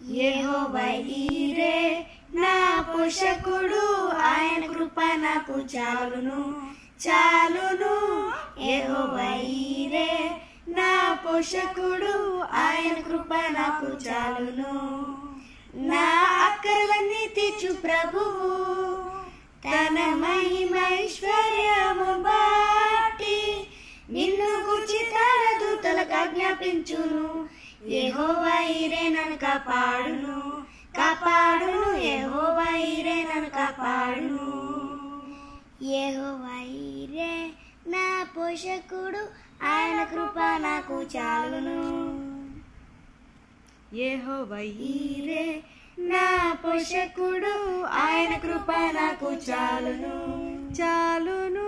యెహోవా ఈరే నా పోషకుడు ఆయన కృప నాకు చాలును చాలును యెహోవా ఈరే నా పోషకుడు ఆయన కృప నాకు చాలును నా అక్కర్లన్నీ తీర్చు ప్రభువు తన మహిమైశ్వర్యము బాటి నిన్ను గుర్చి తన దూతలకు ఆజ్ఞాపించును యెహోవా ఈరే నన్ను కాపాడును కాపాడును యెహోవా ఈరే నన్ను కాపాడును యెహోవా ఈరే నా పోషకుడు ఆయన కృప నాకు చాలును యెహోవా ఈరే నా పోషకుడు ఆయన కృప నాకు చాలును చాలును